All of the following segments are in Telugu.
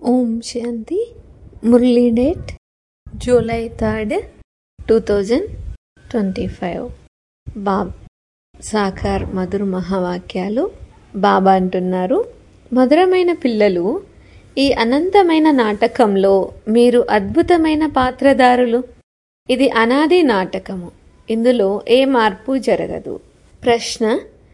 ఓం Shanti Murli date July third two thousand twenty five బాబ్ సాకార్ మధుర మహావాక్యాలు బాబా అంటున్నారు మధురమైన పిల్లలు ఈ అనంతమైన నాటకంలో మీరు అద్భుతమైన పాత్రదారులు ఇది అనాది నాటకము ఇందులో ఏ మార్పు జరగదు ప్రశ్న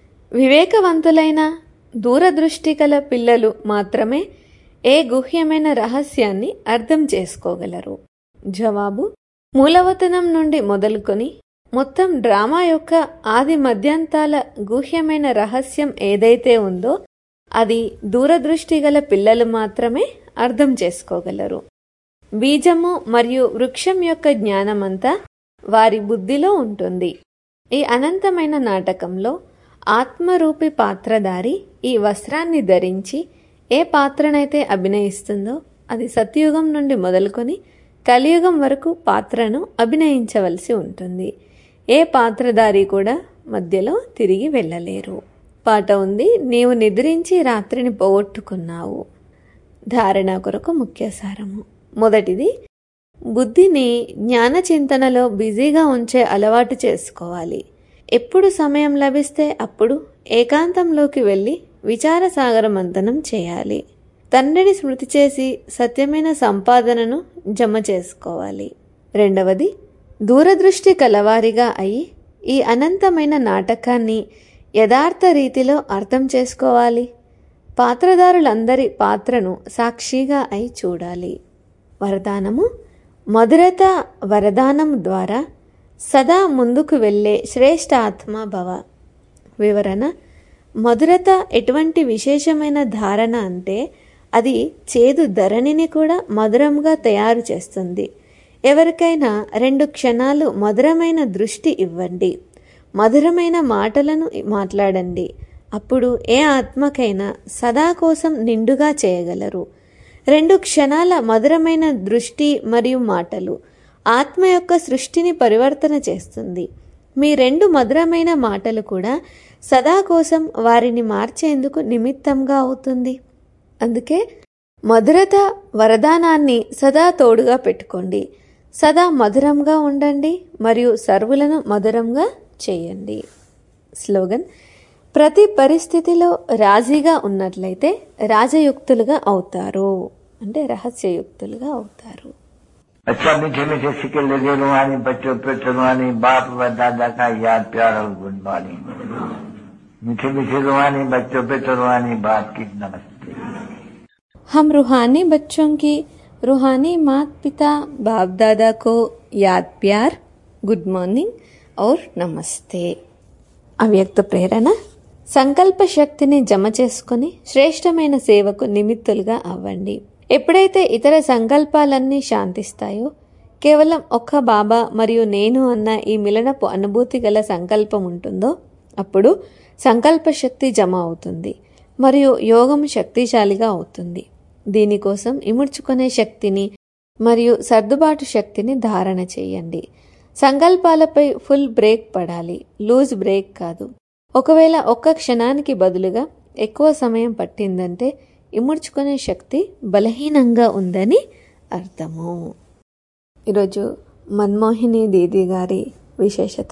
వివేకవంతులైన దూరదృష్టి గల పిల్లలు మాత్రమే ఏ గుహ్యమైన రహస్యాన్ని అర్థం చేసుకోగలరు జవాబు మూలవతనం నుండి మొదలుకొని మొత్తం డ్రామా యొక్క ఆది మధ్యాంతాల గుహ్యమైన రహస్యం ఏదైతే ఉందో అది దూరదృష్టి గల పిల్లలు మాత్రమే అర్థం చేసుకోగలరు బీజము మరియు వృక్షం యొక్క జ్ఞానమంతా వారి బుద్ధిలో ఉంటుంది ఈ అనంతమైన నాటకంలో ఆత్మరూపి పాత్రధారి ఈ వస్త్రాన్ని ధరించి ఏ పాత్రనైతే అభినయిస్తుందో అది సత్యుగం నుండి మొదలుకొని కలియుగం వరకు పాత్రను అభినయించవలసి ఉంటుంది ఏ పాత్రధారి కూడా మధ్యలో తిరిగి వెళ్ళలేరు పాట ఉంది నీవు నిద్రించి రాత్రిని పోగొట్టుకున్నావు ధారణ కొరకు ముఖ్య సారము మొదటిది బుద్ధిని జ్ఞాన చింతనలో బిజీగా ఉంచే అలవాటు చేసుకోవాలి ఎప్పుడు సమయం లభిస్తే అప్పుడు ఏకాంతంలోకి వెళ్ళి విచారసాగర మంతనం చేయాలి తండ్రిని స్మృతి చేసి సత్యమైన సంపాదనను జమ చేసుకోవాలి రెండవది దూరదృష్టి కలవారిగా అయి ఈ అనంతమైన నాటకాన్ని యథార్థ రీతిలో అర్థం చేసుకోవాలి పాత్రదారులందరి పాత్రను సాక్షిగా అయి చూడాలి వరదానము మధురత వరదానం ద్వారా సదా ముందుకు వెళ్ళే శ్రేష్ఠ ఆత్మ భవ వివరణ మధురత ఎటువంటి విశేషమైన ధారణ అంటే అది చేదు ధరణిని కూడా మధురంగా తయారు చేస్తుంది ఎవరికైనా రెండు క్షణాలు మధురమైన దృష్టి ఇవ్వండి మధురమైన మాటలను మాట్లాడండి అప్పుడు ఏ ఆత్మకైనా సదా కోసం నిండుగా చేయగలరు రెండు క్షణాల మధురమైన దృష్టి మరియు మాటలు ఆత్మ యొక్క సృష్టిని పరివర్తన చేస్తుంది మీ రెండు మధురమైన మాటలు కూడా సదా కోసం వారిని మార్చేందుకు నిమిత్తంగా అవుతుంది అందుకే మధురత వరదానాన్ని సదా తోడుగా పెట్టుకోండి సదా మధురంగా ఉండండి మరియు సర్వులను మధురంగా చేయండి స్లోగన్ ప్రతి పరిస్థితిలో రాజీగా ఉన్నట్లయితే రాజయుక్తులుగా అవుతారు అంటే రహస్యయుక్తులుగా అవుతారు अच्छा मीठे मीठे सिक्के लगे रुहानी बच्चों पे चुनवानी बाप व दादा का याद प्यार और गुड मॉर्निंग मीठे मीठे रुहानी बच्चों पे चुनवानी बाप की नमस्ते हम रूहानी बच्चों की रूहानी माता पिता बाप दादा को याद प्यार గుడ్ మార్నింగ్ ఔర్ నమస్తే అవ్యక్త ప్రేరణ సంకల్ప శక్తిని జమ చేసుకుని శ్రేష్టమైన సేవకు నిమిత్తులుగా అవ్వండి ఎప్పుడైతే ఇతర సంకల్పాలన్నీ శాంతిస్తాయో కేవలం ఒక్క బాబా మరియు నేను అన్న ఈ మిలనపు అనుభూతి గల సంకల్పం ఉంటుందో అప్పుడు సంకల్ప శక్తి జమ అవుతుంది మరియు యోగం శక్తిశాలిగా అవుతుంది దీనికోసం ఇముడ్చుకునే శక్తిని మరియు సర్దుబాటు శక్తిని ధారణ చేయండి సంకల్పాలపై ఫుల్ బ్రేక్ పడాలి లూజ్ బ్రేక్ కాదు ఒకవేళ ఒక్క క్షణానికి బదులుగా ఎక్కువ సమయం పట్టిందంటే ఇముడ్చుకునే శక్తి బలహీనంగా ఉందని అర్థము ఈరోజు మన్మోహిని దీది గారి విశేషత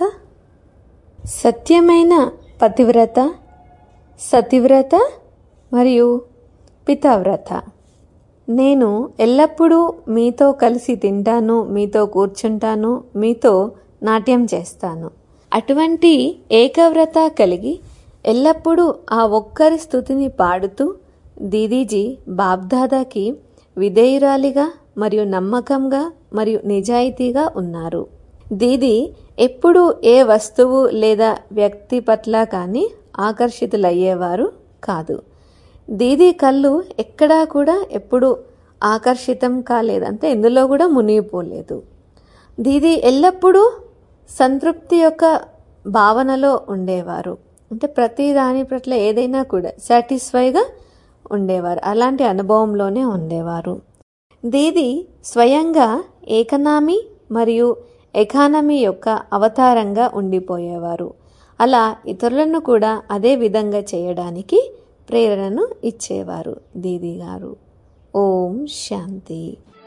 సత్యమైన పతివ్రత సతివ్రత మరియు పితవ్రత నేను ఎల్లప్పుడూ మీతో కలిసి తింటాను మీతో కూర్చుంటాను మీతో నాట్యం చేస్తాను అటువంటి ఏకవ్రత కలిగి ఎల్లప్పుడూ ఆ ఒక్కరి స్థుతిని పాడుతూ దీదీజీ బాబ్దాదాకి విధేయురాలిగా మరియు నమ్మకంగా మరియు నిజాయితీగా ఉన్నారు దీది ఎప్పుడు ఏ వస్తువు లేదా వ్యక్తి పట్ల కానీ ఆకర్షితులయ్యేవారు కాదు దీది కళ్ళు ఎక్కడా కూడా ఎప్పుడు ఆకర్షితం కాలేదు అంటే ఎందులో కూడా మునిగిపోలేదు దీది ఎల్లప్పుడూ సంతృప్తి యొక్క భావనలో ఉండేవారు అంటే ప్రతి దాని పట్ల ఏదైనా కూడా సాటిస్ఫైగా ఉండేవారు అలాంటి అనుభవంలోనే ఉండేవారు దీది స్వయంగా ఏకనామీ మరియు ఎకానమీ యొక్క అవతారంగా ఉండిపోయేవారు అలా ఇతరులను కూడా అదే విధంగా చేయడానికి ప్రేరణను ఇచ్చేవారు దీది గారు ఓం శాంతి